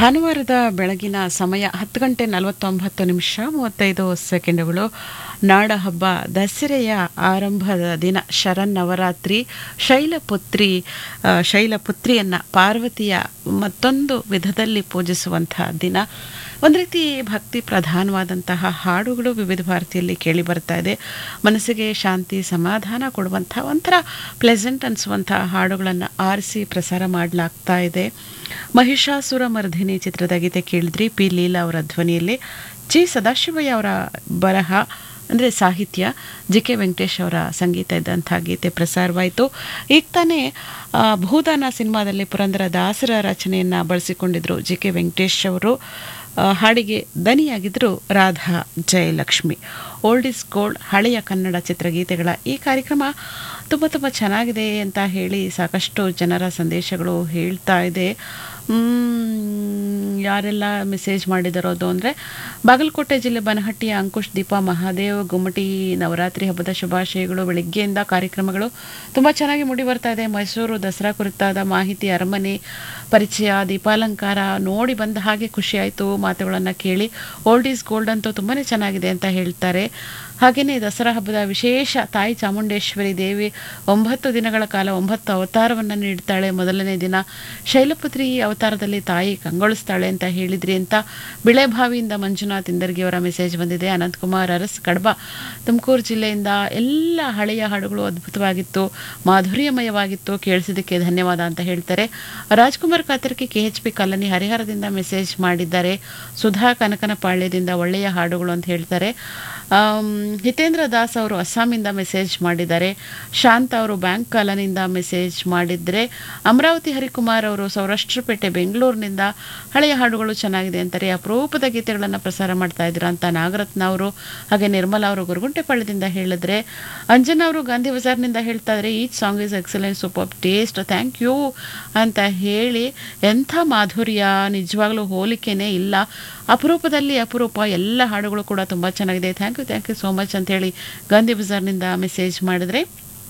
ಭಾನುವಾರದ ಬೆಳಗಿನ ಸಮಯ ಹತ್ತು ಗಂಟೆ ನಲವತ್ತೊಂಬತ್ತು ನಿಮಿಷ ಮೂವತ್ತೈದು ಸೆಕೆಂಡುಗಳು ನಾಡ ಹಬ್ಬ ದಸರೆಯ ಆರಂಭದ ದಿನ ಶರನ್ನವರಾತ್ರಿ ಶೈಲಪುತ್ರಿ ಆ, ಶೈಲಪುತ್ರಿಯನ್ನ ಪಾರ್ವತಿಯ ಮತ್ತೊಂದು ವಿಧದಲ್ಲಿ ಪೂಜಿಸುವಂತಹ ದಿನ ಒಂದು ರೀತಿ ಭಕ್ತಿ ಪ್ರಧಾನವಾದಂತಹ ಹಾಡುಗಳು ವಿವಿಧ ಭಾರತಿಯಲ್ಲಿ ಕೇಳಿ ಬರ್ತಾ ಇದೆ ಮನಸ್ಸಿಗೆ ಶಾಂತಿ ಸಮಾಧಾನ ಕೊಡುವಂಥ ಒಂಥರ ಪ್ಲೆಸೆಂಟ್ ಅನಿಸುವಂತಹ ಹಾಡುಗಳನ್ನು ಆರಿಸಿ ಪ್ರಸಾರ ಮಾಡಲಾಗ್ತಾ ಇದೆ ಮಹಿಷಾಸುರ ಮರ್ಧಿನಿ ಚಿತ್ರದ ಗೀತೆ ಕೇಳಿದ್ರಿ ಪಿ ಲೀಲಾ ಅವರ ಧ್ವನಿಯಲ್ಲಿ ಜಿ ಸದಾಶಿವಯ್ಯ ಅವರ ಬರಹ ಅಂದರೆ ಸಾಹಿತ್ಯ ಜಿ ಕೆ ವೆಂಕಟೇಶ್ ಅವರ ಸಂಗೀತ ಇದ್ದಂಥ ಗೀತೆ ಪ್ರಸಾರವಾಯಿತು ಈಗ ತಾನೇ ಆ, ಭೂದಾನ ಸಿನಿಮಾದಲ್ಲಿ ಪುರಂದರ ದಾಸರ ರಚನೆಯನ್ನು ಬಳಸಿಕೊಂಡಿದ್ರು ಜಿ ಕೆ ವೆಂಕಟೇಶ್ ಅವರು ಆ, ಹಾಡಿಗೆ ದನಿಯಾಗಿದ್ದರು Radha Jayalakshmi old is gold ಹಳೆಯ ಕನ್ನಡ ಚಿತ್ರಗೀತೆಗಳ ಈ ಕಾರ್ಯಕ್ರಮ ತುಂಬ ತುಂಬ ಚೆನ್ನಾಗಿದೆ ಅಂತ ಹೇಳಿ ಸಾಕಷ್ಟು ಜನರ ಸಂದೇಶಗಳು ಹೇಳ್ತಾ ಇದೆ ಮ್, ಯಾರೆಲ್ಲ ಮೆಸೇಜ್ ಮಾಡಿದಾರೋದು ಅಂದರೆ ಬಾಗಲಕೋಟೆ ಜಿಲ್ಲೆ ಬನಹಟ್ಟಿಯ ಅಂಕುಶ್ ದೀಪಾ ಮಹಾದೇವ್ ಗುಮ್ಮಟಿ ನವರಾತ್ರಿ ಹಬ್ಬದ ಶುಭಾಶಯಗಳು ಬೆಳಗ್ಗೆಯಿಂದ ಕಾರ್ಯಕ್ರಮಗಳು ತುಂಬ ಚೆನ್ನಾಗಿ ಮೂಡಿ ಬರ್ತಾ ಇದೆ ಮೈಸೂರು ದಸರಾ ಕುರಿತಾದ ಮಾಹಿತಿ ಅರಮನೆ ಪರಿಚಯ ದೀಪಾಲಂಕಾರ ನೋಡಿ ಬಂದ ಹಾಗೆ ಖುಷಿ ಆಯಿತು ಮಾತುಗಳನ್ನು ಕೇಳಿ ಓಲ್ಡ್ ಈಸ್ ಗೋಲ್ಡ್ ಅಂತೂ ತುಂಬಾ ಚೆನ್ನಾಗಿದೆ ಅಂತ ಹೇಳ್ತಾರೆ ಹಾಗೆಯೇ ದಸರಾ ಹಬ್ಬದ ವಿಶೇಷ ತಾಯಿ ಚಾಮುಂಡೇಶ್ವರಿ ದೇವಿ ಒಂಬತ್ತು ದಿನಗಳ ಕಾಲ ಒಂಬತ್ತು ಅವತಾರವನ್ನು ನೀಡ್ತಾಳೆ ಮೊದಲನೇ ದಿನ ಶೈಲಪುತ್ರಿ ಈ ಅವತಾರದಲ್ಲಿ ತಾಯಿ ಕಂಗೊಳಿಸ್ತಾಳೆ ಅಂತ ಹೇಳಿದ್ರಿ ಅಂತ ಬಿಳೆಬಾವಿಯಿಂದ ಮಂಜುನಾಥ್ ಇಂದರ್ಗಿ ಅವರ ಮೆಸೇಜ್ ಬಂದಿದೆ ಅನಂತಕುಮಾರ್ ಅರಸ್ ಕಡಬ ತುಮಕೂರು ಜಿಲ್ಲೆಯಿಂದ ಎಲ್ಲ ಹಳೆಯ ಹಾಡುಗಳು ಅದ್ಭುತವಾಗಿತ್ತು ಮಾಧುರ್ಯಮಯವಾಗಿತ್ತು ಕೇಳಿಸಿದ್ದಕ್ಕೆ ಧನ್ಯವಾದ ಅಂತ ಹೇಳ್ತಾರೆ Rajkumar Katarki K H P colony ಹರಿಹರದಿಂದ ಮೆಸೇಜ್ ಮಾಡಿದ್ದಾರೆ ಸುಧಾ ಕನಕನಪಾಳ್ಯದಿಂದ ಒಳ್ಳೆಯ ಹಾಡುಗಳು ಅಂತ ಹೇಳ್ತಾರೆ ಆಮ್, ಹಿತೇಂದ್ರ ದಾಸ್ ಅವರು ಅಸ್ಸಾಮಿಂದ ಮೆಸೇಜ್ ಮಾಡಿದ್ದಾರೆ ಶಾಂತ ಅವರು ಬ್ಯಾಂಕ್ ಕಾಲನಿಂದ ಮೆಸೇಜ್ ಮಾಡಿದರೆ ಅಮರಾವತಿ ಹರಿಕುಮಾರ್ ಅವರು ಸೌರಾಷ್ಟ್ರಪೇಟೆ ಬೆಂಗಳೂರಿನಿಂದ ಹಳೆಯ ಹಾಡುಗಳು ಚೆನ್ನಾಗಿದೆ ಅಂತಾರೆ ಅಪರೂಪದ ಗೀತೆಗಳನ್ನು ಪ್ರಸಾರ ಮಾಡ್ತಾ ಇದ್ದೀರಾ ಅಂತ ನಾಗರತ್ನ ಅವರು ಹಾಗೆ ನಿರ್ಮಲಾ ಅವರು ಗುರುಗುಂಟೆಪಾಳ್ಯದಿಂದ ಹೇಳಿದ್ರೆ ಅಂಜನಾ ಅವರು ಗಾಂಧಿ ಬಜಾರ್ನಿಂದ ಹೇಳ್ತಾ ಇದ್ದಾರೆ each song is excellent super taste thank you ಅಂತ ಹೇಳಿ ಎಂಥ ಮಾಧುರ್ಯ ನಿಜವಾಗ್ಲೂ ಹೋಲಿಕೆನೇ ಇಲ್ಲ ಅಪರೂಪದಲ್ಲಿ ಅಪರೂಪ ಎಲ್ಲ ಹಾಡುಗಳು ಕೂಡ ತುಂಬ ಚೆನ್ನಾಗಿದೆ thank you thank you so much ಅಂತ ಹೇಳಿ ಗಾಂಧಿ ಬಜಾರ್ನಿಂದ ಮೆಸೇಜ್ ಮಾಡಿದ್ರೆ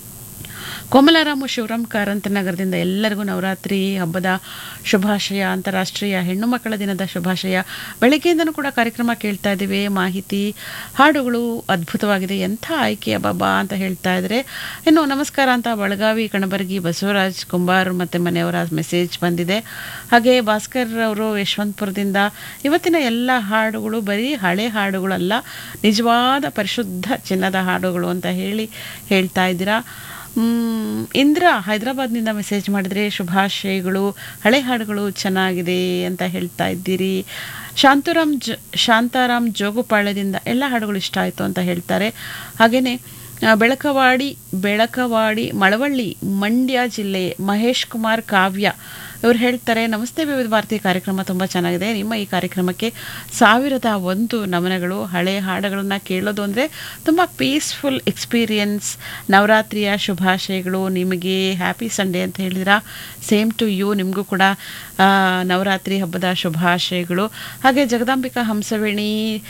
ಕೋಮಲಾರಾಮು ಶಿವರಾಮ್ ಕಾರಂತ ನಗರದಿಂದ ಎಲ್ಲರಿಗೂ ನವರಾತ್ರಿ ಹಬ್ಬದ ಶುಭಾಶಯ ಅಂತಾರಾಷ್ಟ್ರೀಯ ಹೆಣ್ಣು ಮಕ್ಕಳ ದಿನದ ಶುಭಾಶಯ ಬೆಳಗ್ಗೆಯಿಂದನೂ ಕೂಡ ಕಾರ್ಯಕ್ರಮ ಕೇಳ್ತಾ ಇದ್ದೀವಿ ಮಾಹಿತಿ ಹಾಡುಗಳು ಅದ್ಭುತವಾಗಿದೆ ಎಂಥ ಆಯ್ಕೆಯ ಬಾಬಾ ಅಂತ ಹೇಳ್ತಾ ಇದ್ದಾರೆ ಇನ್ನು ನಮಸ್ಕಾರ ಅಂತ ಬೆಳಗಾವಿ ಕಣಬರ್ಗಿ ಬಸವರಾಜ್ ಕುಂಬಾರ್ ಮತ್ತು ಮನೆಯವರ ಮೆಸೇಜ್ ಬಂದಿದೆ ಹಾಗೆ ಭಾಸ್ಕರ್ ಅವರು ಯಶವಂತಪುರದಿಂದ ಇವತ್ತಿನ ಎಲ್ಲ ಹಾಡುಗಳು ಬರೀ ಹಳೆ ಹಾಡುಗಳಲ್ಲ ನಿಜವಾದ ಪರಿಶುದ್ಧ ಚಿನ್ನದ ಹಾಡುಗಳು ಅಂತ ಹೇಳಿ ಹೇಳ್ತಾ ಇದ್ದೀರಾ ಮ್, ಇಂದ್ರ ಹೈದರಾಬಾದ್ನಿಂದ ಮೆಸೇಜ್ ಮಾಡಿದರೆ ಶುಭಾಶಯಗಳು ಹಳೆ ಹಾಡುಗಳು ಚೆನ್ನಾಗಿದೆ ಅಂತ ಹೇಳ್ತಾ ಇದ್ದೀರಿ ಶಾಂತರಾಮ್ ಜ ಶಾಂತಾರಾಮ್ ಜೋಗುಪಾಳ್ಯದಿಂದ ಎಲ್ಲ ಹಾಡುಗಳು ಇಷ್ಟ ಆಯಿತು ಅಂತ ಹೇಳ್ತಾರೆ ಹಾಗೆಯೇ ಆ, ಬೆಳಕವಾಡಿ ಬೆಳಕವಾಡಿ ಮಳವಳ್ಳಿ ಮಂಡ್ಯ ಜಿಲ್ಲೆ ಮಹೇಶ್ ಕುಮಾರ್ ಕಾವ್ಯ ಇವ್ರು ಹೇಳ್ತಾರೆ ನಮಸ್ತೆ ವಿವಿಧ ಭಾರತಿ ಕಾರ್ಯಕ್ರಮ ತುಂಬ ಚೆನ್ನಾಗಿದೆ ನಿಮ್ಮ ಈ ಕಾರ್ಯಕ್ರಮಕ್ಕೆ ಸಾವಿರದ ಒಂದು ನಮನಗಳು ಹಳೆಯ ಹಾಡುಗಳನ್ನು ಕೇಳೋದು ಅಂದರೆ ತುಂಬ ಪೀಸ್ಫುಲ್ ಎಕ್ಸ್ಪೀರಿಯನ್ಸ್ ನವರಾತ್ರಿಯ ಶುಭಾಶಯಗಳು ನಿಮಗೆ ಹ್ಯಾಪಿ ಸಂಡೇ ಅಂತ ಹೇಳಿದಿರಾ ಸೇಮ್ ಟು ಯು ನಿಮಗೂ ಕೂಡ ಆ, ನವರಾತ್ರಿ ಹಬ್ಬದ ಶುಭಾಶಯಗಳು ಹಾಗೆ ಜಗದಾಂಬಿಕಾ ಹಂಸವೇಣಿ